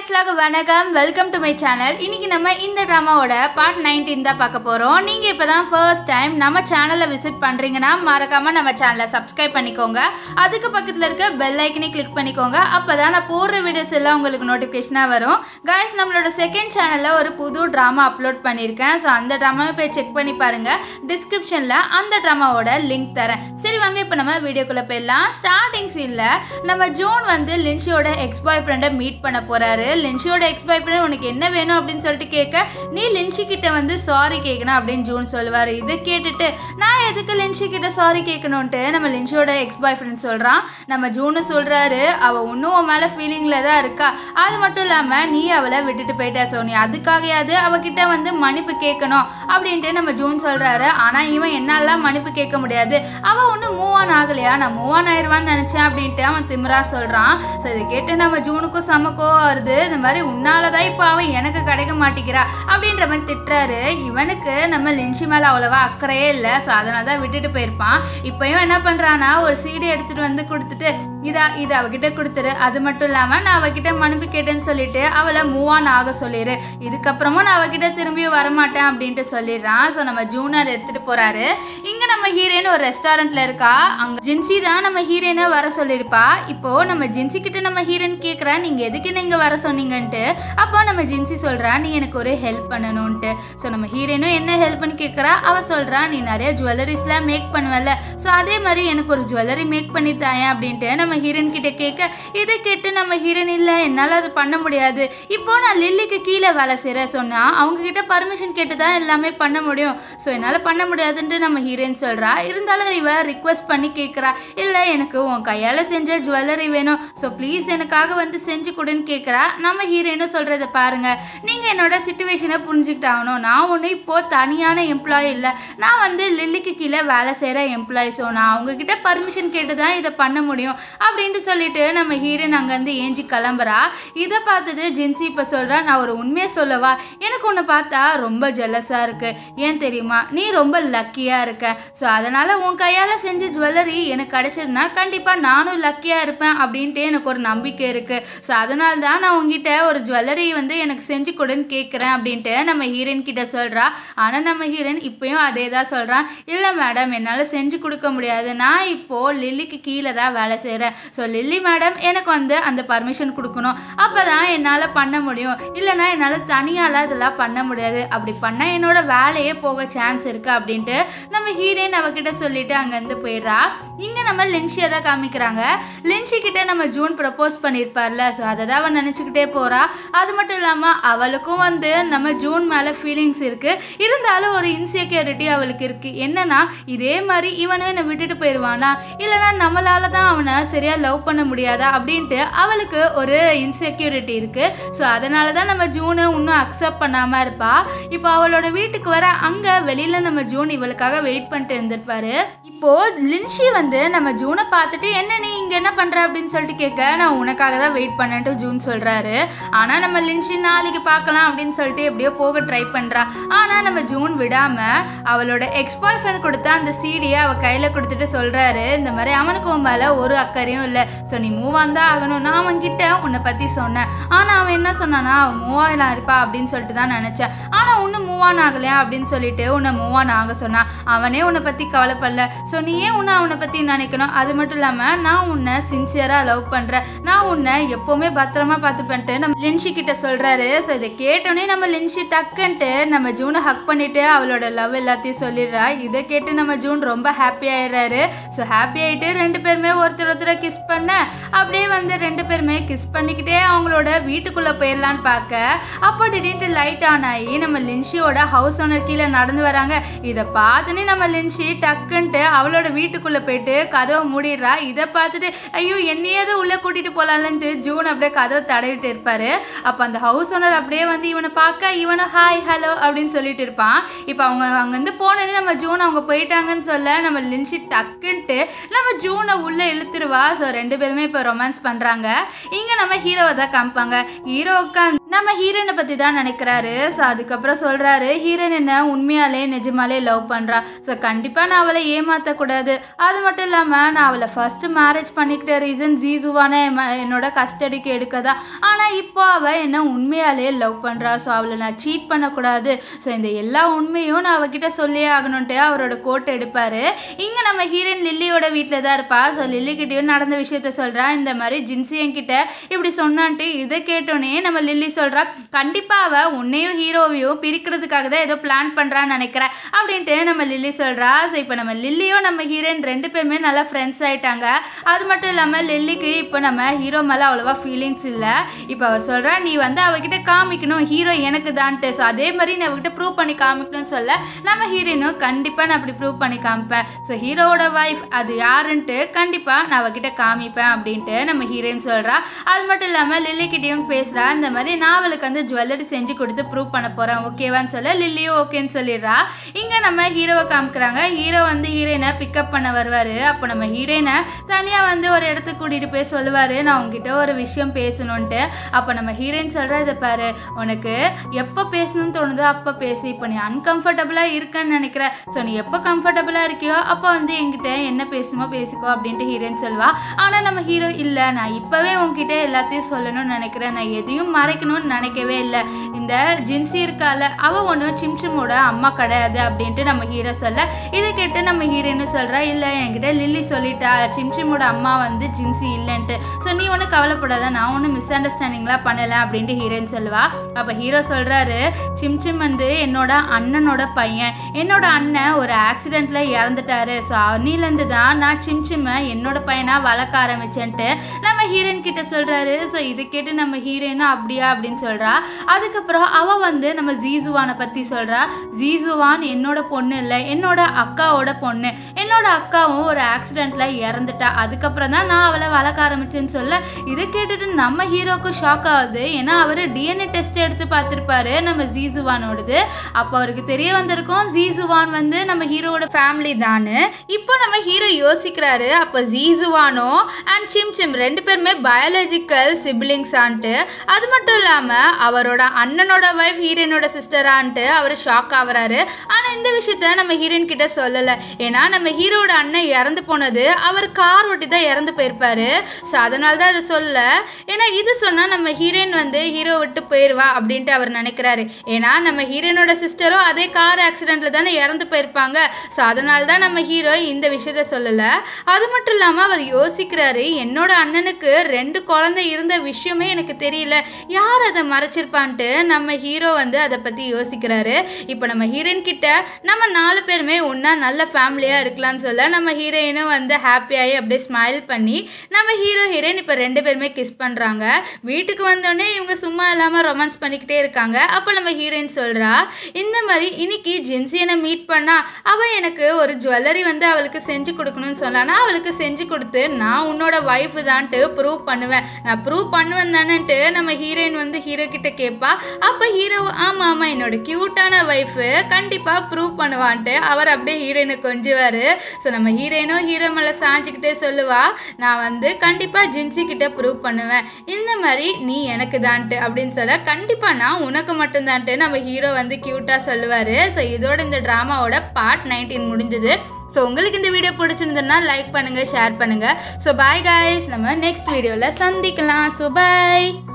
ஃப்ரெண்ட்ஸ்லாக வணக்கம் welcome to my channel இன்னைக்கு நம்ம இந்த ட்ராமாவோட பார்ட் நைன்டீன் தான் பார்க்க போகிறோம் நீங்கள் இப்போ தான் ஃபர்ஸ்ட் டைம் நம்ம சேனலை விசிட் பண்ணுறீங்கன்னா மறக்காமல் நம்ம சேனலை சப்ஸ்கிரைப் பண்ணிக்கோங்க அதுக்கு பக்கத்தில் இருக்க பெல் ஐக்கனை கிளிக் பண்ணிக்கோங்க அப்போ தான் நான் போடுற வீடியோஸ் எல்லாம் உங்களுக்கு நோட்டிஃபிகேஷனாக வரும் காய்ஸ் நம்மளோட செகண்ட் சேனலில் ஒரு புது ட்ராமா அப்லோட் பண்ணியிருக்கேன் ஸோ அந்த ட்ராமாவை போய் செக் பண்ணி பாருங்கள் டிஸ்கிரிப்ஷனில் அந்த ட்ராமாவோட லிங்க் தரேன் சரி வாங்க இப்போ நம்ம வீடியோக்குள்ளே போயிடலாம் ஸ்டார்டிங் சீனில் நம்ம ஜூன் வந்து லின்ஷியோட எக்ஸ் பாய் ஃப்ரெண்டை மீட் பண்ண போகிறாரு லின்ஷியோட எக்ஸ் பாய் ஃப்ரெண்ட் உனக்கு என்ன வேணும் அப்படின்னு சொல்லிட்டு கேட்க நீ லின்ஷி கிட்ட வந்து சாரி கேட்கணும் அப்படின்னு ஜூன் சொல்லுவார் இது கேட்டுட்டு நான் எதுக்கு லின்ஷி கிட்ட சாரி கேட்கணுன்ட்டு நம்ம லின்ஷியோட எக்ஸ் பாய் ஃப்ரெண்ட் சொல்கிறான் நம்ம ஜூனு சொல்கிறாரு அவள் இன்னும் உன் மேலே ஃபீலிங்கில் தான் இருக்கா அது மட்டும் இல்லாமல் நீ அவளை விட்டுட்டு போயிட்டா ஸோ நீ அதுக்காகையாவது அவகிட்ட வந்து மன்னிப்பு கேட்கணும் அப்படின்ட்டு நம்ம ஜூன் சொல்கிறாரு ஆனால் இவன் என்னாலாம் மன்னிப்பு கேட்க முடியாது அவள் ஒன்றும் மூவ் ஆன் ஆகலையா நான் மூவ் ஆன் ஆயிடுவான்னு நினச்சேன் அப்படின்ட்டு அவன் திமிரா சொல்கிறான் ஸோ இதை கேட்டு நம்ம ஜூனுக்கும் செம கோவம் வருது இந்த மாதிரி உன்னால தான் இப்போ அவன் எனக்கு கிடைக்க மாட்டேங்கிறா அப்படின்ற மாதிரி திட்டுறாரு இவனுக்கு நம்ம லின்ஷி மேலே அவ்வளோவா அக்கறையே இல்லை ஸோ அதனால தான் விட்டுட்டு போயிருப்பான் இப்போயும் என்ன பண்ணுறான்னா ஒரு சீடி எடுத்துகிட்டு வந்து கொடுத்துட்டு இதா இது அவகிட்ட கொடுத்துரு அது மட்டும் இல்லாமல் நான் அவகிட்ட மன்னிப்பு கேட்டேன்னு சொல்லிட்டு அவளை மூவ் ஆன் ஆக சொல்லிடு இதுக்கப்புறமும் நான் அவகிட்ட திரும்பி வரமாட்டேன் அப்படின்ட்டு சொல்லிடுறான் ஸோ நம்ம ஜூனர் எடுத்துகிட்டு போகிறாரு இங்கே நம்ம ஹீரோயின் ஒரு ரெஸ்டாரண்ட்டில் இருக்கா அங்கே ஜின்சி தான் நம்ம ஹீரோயினை வர சொல்லியிருப்பா இப்போது நம்ம ஜின்சி கிட்ட நம்ம ஹீரோயின் கேட்குறா நீங்கள் எதுக்கு நீங்கள் வர சொன்னீங்கன்ட்டு அப்போ நம்ம ஜின்சி சொல்கிறா நீ எனக்கு ஒரு ஹெல்ப் பண்ணணும்ன்ட்டு ஸோ நம்ம ஹீரோயினும் என்ன ஹெல்ப்னு கேட்குறா அவள் சொல்கிறா நீ நிறைய ஜுவல்லரிஸ்லாம் மேக் பண்ணுவல்ல ஸோ அதே மாதிரி எனக்கு ஒரு ஜுவல்லரி மேக் பண்ணி தாயேன் அப்படின்ட்டு நம்ம ஹீரோயின் கிட்ட கேட்க இதை கேட்டு நம்ம ஹீரோயின் இல்லை என்னால் அது பண்ண முடியாது இப்போ நான் லில்லிக்கு கீழே வேலை செய்கிற சொன்னால் அவங்க கிட்ட பர்மிஷன் கேட்டு தான் எல்லாமே பண்ண முடியும் ஸோ என்னால் பண்ண முடியாதுன்ட்டு நம்ம ஹீரோயின் சொல்கிறா இருந்தாலும் இவ ரிக்வெஸ்ட் பண்ணி கேட்குறா இல்லை எனக்கு உன் கையால் செஞ்ச ஜுவல்லரி வேணும் ஸோ ப்ளீஸ் எனக்காக வந்து செஞ்சு கொடுன்னு கேட்குறா நம்ம ஹீரோயினும் சொல்கிறத பாருங்க நீங்கள் என்னோட சுச்சுவேஷனை புரிஞ்சுக்கிட்டாகணும் நான் ஒன்றும் இப்போது தனியான எம்ப்ளாயி இல்லை நான் வந்து லில்லிக்கு கீழே வேலை செய்கிற எம்ப்ளாயி ஸோ நான் அவங்கக்கிட்ட பர்மிஷன் கேட்டு தான் இதை பண்ண முடியும் அப்படின்ட்டு சொல்லிட்டு நம்ம ஹீரோயின் அங்கேருந்து ஏஞ்சி கிளம்புறா இதை பார்த்துட்டு ஜின்சி இப்போ சொல்கிறா நான் ஒரு உண்மையை சொல்லவா எனக்கு உன்னை பார்த்தா ரொம்ப ஜெல்லஸாக இருக்கு ஏன் தெரியுமா நீ ரொம்ப லக்கியாக இருக்க ஸோ அதனால் உன் கையால் செஞ்ச ஜுவல்லரி எனக்கு கிடைச்சதுன்னா கண்டிப்பாக நானும் லக்கியாக இருப்பேன் அப்படின்ட்டு எனக்கு ஒரு நம்பிக்கை இருக்குது ஸோ அதனால தான் நான் உங்ககிட்ட ஒரு ஜுவல்லரி வந்து எனக்கு செஞ்சு கொடுன்னு கேட்குறேன் அப்படின்ட்டு நம்ம ஹீரோயின் கிட்ட சொல்கிறா ஆனால் நம்ம ஹீரோயின் இப்போயும் அதே தான் சொல்கிறான் இல்லை மேடம் என்னால் செஞ்சு கொடுக்க முடியாது நான் இப்போது லில்லிக்கு கீழே தான் வேலை செய்கிறேன் ஸோ லில்லி மேடம் எனக்கு வந்து அந்த பர்மிஷன் கொடுக்கணும் அப்போ தான் என்னால் பண்ண முடியும் இல்லைனா என்னால் தனியால் இதெல்லாம் பண்ண முடியாது அப்படி பண்ணால் என்னோட வேலையே போக சான்ஸ் இருக்குது அப்படின்ட்டு நம்ம ஹீரோயின் அவகிட்ட சொல்லிட்டு அங்கேருந்து போயிடுறா இங்கே நம்ம லின்ஷியை தான் காமிக்கிறாங்க லின்ஷி கிட்ட நம்ம ஜூன் ப்ரப்போஸ் பண்ணியிருப்பார்ல ஸோ அதை தான் அவன் நினச்சிக்கிட்டே போகிறா அது மட்டும் இல்லாமல் அவளுக்கும் வந்து நம்ம ஜூன் மேலே ஃபீலிங்ஸ் இருக்குது இருந்தாலும் ஒரு இன்செக்யூரிட்டி அவளுக்கு இருக்குது என்னன்னா இதே மாதிரி இவனும் என்னை விட்டுட்டு போயிடுவானா இல்லைனா நம்மளால தான் அவனை சரியாக லவ் பண்ண முடியாதா அப்படின்ட்டு அவளுக்கு ஒரு இன்செக்யூரிட்டி இருக்குது ஸோ அதனால தான் நம்ம ஜூனை இன்னும் அக்செப்ட் பண்ணாமல் இருப்பா இப்போ அவளோட வீட்டுக்கு வர அங்கே வெளியில் நம்ம ஜூன் இவளுக்காக வெயிட் பண்ணிட்டு இருந்திருப்பாரு இப்போ லின்ஷி வந்து நம்ம ஜூனை பார்த்துட்டு என்ன நீ இங்கே என்ன பண்ணுற அப்படின்னு சொல்லிட்டு கேட்க நான் உனக்காக தான் வெயிட் பண்ணேன்ட்டு ஜூன் சொல்கிறாரு ஆனால் நம்ம லின்ஷி நாளைக்கு பார்க்கலாம் அப்படின்னு சொல்லிட்டு எப்படியோ போக ட்ரை பண்ணுறா ஆனால் நம்ம ஜூன் விடாமல் அவளோட எக்ஸ் பாய் ஃப்ரெண்ட் கொடுத்த அந்த சீடியை அவள் கையில் கொடுத்துட்டு சொல்கிறாரு இந்த மாதிரி அவனுக்கு உன் மேலே ஒரு அக்கறையும் இல்லை ஸோ நீ மூவ் ஆன் தான் ஆகணும் நான் அவன்கிட்ட உன்னை பற்றி சொன்னேன் ஆனால் அவன் என்ன சொன்னானா அவன் மூவ் ஆன் இருப்பா அப்படின்னு சொல்லிட்டு தான் நினச்சேன் ஆனால் இன்னும் மூவ் ஆன் ஆகலையா அப்படின்னு சொல்லிட்டு உன்னை மூவ் ஆன் ஆக சொன்னான் அவனே உன்னை பற்றி கவலைப்படல ஸோ நீ ஏன் உன்னை அவனை பற்றி நினைக்கணும் அது மட்டும் இல்லாமல் நான் உன்னை சின்சியராக லவ் பண்ணுறேன் நான் உன்னை எப்போவுமே பத்திரமா பார்த்துப்பேன்ட்டு நம்ம லின்ஷி கிட்ட சொல்கிறாரு ஸோ இதை கேட்டோன்னே நம்ம லின்ஷி டக்குன்ட்டு நம்ம ஜூனை ஹக் பண்ணிட்டு அவளோட லவ் எல்லாத்தையும் சொல்லிடுறா இதை கேட்டு நம்ம ஜூன் ரொம்ப ஹாப்பி ஆயிடுறாரு ஸோ ஹாப்பி ஆகிட்டு ரெண்டு பேருமே ஒருத்தர் ஒருத்தரை கிஸ் பண்ண அப்படியே வந்து ரெண்டு பேருமே கிஸ் பண்ணிக்கிட்டே அவங்களோட வீட்டுக்குள்ளே போயிடலான்னு பார்க்க அப்போ திடீர்னு லைட் ஆன் ஆகி நம்ம லின்ஷியோட ஹவுஸ் ஓனர் கீழே நடந்து வராங்க இதை பார்த்துன்னு நம்ம லின்ஷி டக்குன்ட்டு அவளோட வீட்டுக்குள்ளே போயிட்டு கதவை மூடிடுறா இதை பார்த்துட்டு ஐயோ என்னையாவது உள்ளே கூட்டிகிட்டு போகலான்ட்டு ஜூன் அப்படியே கதவை தடவிட்டு இருப்பாரு அப்போ அந்த ஹவுஸ் ஓனர் அப்படியே வந்து இவனை பார்க்க இவனும் ஹாய் ஹலோ அப்படின்னு சொல்லிட்டு இருப்பான் இப்போ அவங்க அங்கேருந்து போனோன்னே நம்ம ஜூன் அவங்க போயிட்டாங்கன்னு சொல்ல நம்ம லின்ஷி டக்குன்ட்டு நம்ம ஜூனை உள்ளே இழுத்துருவா ஸோ ரெண்டு பேருமே இப்போ ரொமான்ஸ் பண்ணுறாங்க இங்கே நம்ம ஹீரோவை தான் காமிப்பாங்க ஹீரோ உட்காந்து நம்ம ஹீரோயினை பற்றி தான் நினைக்கிறாரு ஸோ அதுக்கப்புறம் சொல்கிறாரு ஹீரோயின் என்ன உண்மையாலே நிஜமாலே லவ் பண்ணுறா ஸோ கண்டிப்பாக நான் அவளை ஏமாற்றக்கூடாது அது மட்டும் இல்லாமல் நான் அவளை ஃபஸ்ட்டு மேரேஜ் பண்ணிக்கிட்ட ரீசன் ஜீசுவான என்னோட கஸ்டடிக்கு எடுக்கதா ஆனால் இப்போ அவள் என்ன உண்மையாலே லவ் பண்ணுறா ஸோ அவளை நான் சீட் பண்ணக்கூடாது ஸோ இந்த எல்லா உண்மையும் நான் அவகிட்ட சொல்லியே ஆகணுன்ட்டு அவரோட கோட் எடுப்பார் இங்கே நம்ம ஹீரோயின் லில்லியோட வீட்டில் தான் இருப்பா ஸோ லில்லிக்கிட்டேயும் நடந்த விஷயத்த சொல்கிறா இந்த மாதிரி ஜின்சி என்கிட்ட இப்படி சொன்னான்ட்டு இதை கேட்டோன்னே நம்ம லில்லி சொல்கிறா கண்டிப்பாக அவள் உன்னையும் ஹீரோவையும் பிரிக்கிறதுக்காக தான் ஏதோ பிளான் பண்ணுறான்னு நினைக்கிறேன் அப்படின்ட்டு நம்ம லில்லி சொல்கிறா ஸோ இப்போ நம்ம லில்லியும் நம்ம ஹீரோயின் ரெண்டு பேருமே நல்லா ஃப்ரெண்ட்ஸ் ஆயிட்டாங்க அது மட்டும் இல்லாமல் லில்லிக்கு இப்போ நம்ம ஹீரோ மேலே அவ்வளோவா ஃபீலிங்ஸ் இல்லை இப்போ அவள் சொல்கிறா நீ வந்து அவகிட்ட காமிக்கணும் ஹீரோ எனக்கு தான்ட்டு ஸோ அதே மாதிரி நீ அவகிட்ட ப்ரூவ் பண்ணி காமிக்கணும்னு சொல்ல நம்ம ஹீரோயினும் கண்டிப்பாக நான் அப்படி ப்ரூவ் பண்ணி காமிப்பேன் ஸோ ஹீரோவோட ஒய்ஃப் அது யாருன்ட்டு கண்டிப்பாக நான் அவகிட்ட காமிப்பேன் அப்படின்ட்டு நம்ம ஹீரோயின் சொல்கிறா அது மட்டும் இல்லாமல் லில்லிக்கிட்டேயும் பேசுகிறா இந்த மாதிரி நான் அவளுக்கு வந்து ஜுவல்லரி செஞ்சு கொடுத்து ப்ரூவ் பண்ண போகிறேன் ஓகேவான்னு சொல்ல லில்லியும் ஓகேன்னு சொல்லிடுறா இங்கே நம்ம ஹீரோவை காமிக்கிறாங்க ஹீரோ வந்து ஹீரோயினை பிக்கப் பண்ண வருவார் அப்போ நம்ம ஹீரோயினை தனியாக வந்து ஒரு இடத்துக்கு கூட்டிகிட்டு போய் சொல்லுவார் நான் உங்ககிட்ட ஒரு விஷயம் பேசணுன்ட்டு அப்போ நம்ம ஹீரோயின் சொல்கிற இதை பாரு உனக்கு எப்போ பேசணும்னு தோணுதோ அப்போ பேசு இப்போ நீ அன்கம்ஃபர்டபுளாக இருக்கன்னு நினைக்கிற ஸோ நீ எப்போ கம்ஃபர்டபுளாக இருக்கியோ அப்போ வந்து என்கிட்ட என்ன பேசணுமோ பேசிக்கோ அப்படின்ட்டு ஹீரோயின் சொல்வா ஆனால் நம்ம ஹீரோ இல்லை நான் இப்போவே உங்ககிட்ட எல்லாத்தையும் சொல்லணும்னு நினைக்கிறேன் நான் எதையும் மறைக்கணும்னு நினைக்கவே இல்லை இந்த ஜின்சி இருக்கால அவள் ஒன்றும் சிம்சிமோட அம்மா கிடையாது அப்படின்ட்டு நம்ம ஹீரோ சொல்ல இதை கேட்டு நம்ம ஹீரோன்னு சொல்கிறா இல்லை என்கிட்ட லில்லி சொல்லிட்டா சிம்சிமோட அம்மா வந்து ஜின்சி இல்லைன்ட்டு ஸோ நீ ஒன்றும் கவலைப்படாத நான் ஒன்றும் மிஸ் அண்டர்ஸ்டாண்டிங்லாம் பண்ணலை அப்படின்ட்டு ஹீரோயின் சொல்வா அப்போ ஹீரோ சொல்கிறாரு சிம்சிம் வந்து என்னோட அண்ணனோட பையன் என்னோட அண்ணன் ஒரு ஆக்சிடெண்ட்டில் இறந்துட்டாரு ஸோ அன்னிலேருந்து தான் நான் சிம்சிம்மை என்னோட பையனாக வளர்க்க ஆரம்பிச்சேன்ட்டு நம்ம ஹீரோயின் கிட்ட சொல்கிறாரு ஸோ இதை கேட்டு நம்ம ஹீரோயினும் அப்படியா அப்படின்னு சொல்கிறா அதுக்கப்புறம் அவள் வந்து நம்ம ஜீசுவானை பற்றி சொல்கிறா ஜீசுவான் என்னோட பொண்ணு இல்லை என்னோட அக்காவோட பொண்ணு என்னோட அக்காவும் ஒரு ஆக்சிடெண்ட்டில் இறந்துட்டா அதுக்கப்புறம் தான் நான் அவளை வளர்க்க ஆரம்பிச்சேன்னு சொல்ல இதை கேட்டுட்டு நம்ம ஹீரோக்கு ஷாக் ஆகுது ஏன்னா அவர் டிஎன்ஏ டெஸ்ட் எடுத்து பார்த்துருப்பாரு நம்ம ஜீசுவானோடது அப்போ அவருக்கு தெரிய வந்திருக்கும் ஜீசுவான் வந்து நம்ம ஹீரோவோட ஃபேமிலி தானு இப்போ நம்ம ஹீரோ யோசிக்கிறாரு அப்போ ஜீசுவானோ அண்ட் சிம் சிம் ரெண்டு பேருமே பயாலஜிக்கல் சிப்ளிங்ஸ் ஆன்ட்டு அது மட்டும் இல்லாமல் அவரோட அண்ணனோட ஒய்ஃப் ஹீரோயினோட சிஸ்டரான்ட்டு அவர் ஷாக் ஆகுறாரு ஆனால் இந்த விஷயத்த நம்ம ஹீரோயின் கிட்ட சொல்லலை ஏன்னா நம்ம ஹீரோட அண்ணன் இறந்து போனது அவர் கார் ஓட்டி தான் இறந்து போயிருப்பாரு ஸோ அதனால தான் அதை சொல்ல ஏன்னா இது சொன்னால் நம்ம ஹீரோயின் வந்து ஹீரோ விட்டு போயிடுவா அப்படின்ட்டு அவர் நினைக்கிறாரு ஏன்னா நம்ம ஹீரோயினோட சிஸ்டரும் அதே கார் ஆக்சிடெண்ட்டில் தானே இறந்து போயிருப்பாங்க ஸோ அதனால தான் நம்ம ஹீரோ இந்த விஷயத்த சொல்லலை அது மட்டும் இல்லாமல் அவர் யோசிக்கிறாரு என்னோட அண்ணனுக்கு ரெண்டு குழந்தை இருந்த விஷயமே எனக்கு தெரியல யார் அதை மறைச்சிருப்பான்ட்டு நம்ம ஹீரோ வந்து அதை பற்றி யோசிக்கிறாரு இப்போ நம்ம ஹீரோயின் கிட்ட நம்ம நாலு பேருமே ஒன்றா நல்ல ஃபேமிலியாக இருக்கலாம்னு சொல்ல நம்ம ஹீரோயினும் வந்து ஹாப்பியாகி அப்படியே ஸ்மைல் பண்ணி நம்ம ஹீரோ ஹீரோயின் இப்போ ரெண்டு பேருமே கிஸ் பண்ணுறாங்க வீட்டுக்கு வந்தோடனே இவங்க சும்மா இல்லாமல் ரொமான்ஸ் பண்ணிக்கிட்டே இருக்காங்க அப்போ நம்ம ஹீரோயின் சொல்கிறா இந்த மாதிரி இன்னைக்கு ஜென்சியனை மீட் பண்ணா அவள் எனக்கு ஒரு ஜுவல்லரி வந்து அவளுக்கு செஞ்சு கொடுக்கணும்னு சொன்னானா அவளுக்கு செஞ்சு கொடுத்து நான் உன்னோட ஒய்ஃபு தான்ட்டு ப்ரூவ் பண்ணுவேன் நான் ப்ரூவ் பண்ணுவேன் தானேன்ட்டு நம்ம ஹீரோயின் வந்து ஹீரோ கிட்ட கேட்பா அப்போ ஹீரோ ஆமாம் ஆமாம் என்னோட க்யூட்டான ஒய்ஃபு கண்டிப்பாக ப்ரூவ் பண்ணுவான்ட்டு அவர் அப்படியே ஹீரோயினை கொஞ்சுவார் ஸோ நம்ம ஹீரோயினும் ஹீரோ மேலே சாஞ்சிக்கிட்டே சொல்லுவா நான் வந்து கண்டிப்பாக ஜின்சி கிட்ட ப்ரூவ் பண்ணுவேன் இந்த மாதிரி நீ எனக்கு தான்ட்டு அப்படின்னு சொல்ல கண்டிப்பாக நான் உனக்கு மட்டும்தான்ட்டு நம்ம ஹீரோ வந்து க்யூட்டாக சொல்லுவார் ஸோ இதோட இந்த ட்ராமாவோட பார்ட் நைன்டீன் முடிஞ்சது ஸோ உங்களுக்கு இந்த வீடியோ பிடிச்சிருந்ததுன்னா லைக் பண்ணுங்கள் ஷேர் பண்ணுங்கள் ஸோ பாய் காய்ஸ் நம்ம நெக்ஸ்ட் வீடியோவில் சந்திக்கலாம் ஸோ பாய்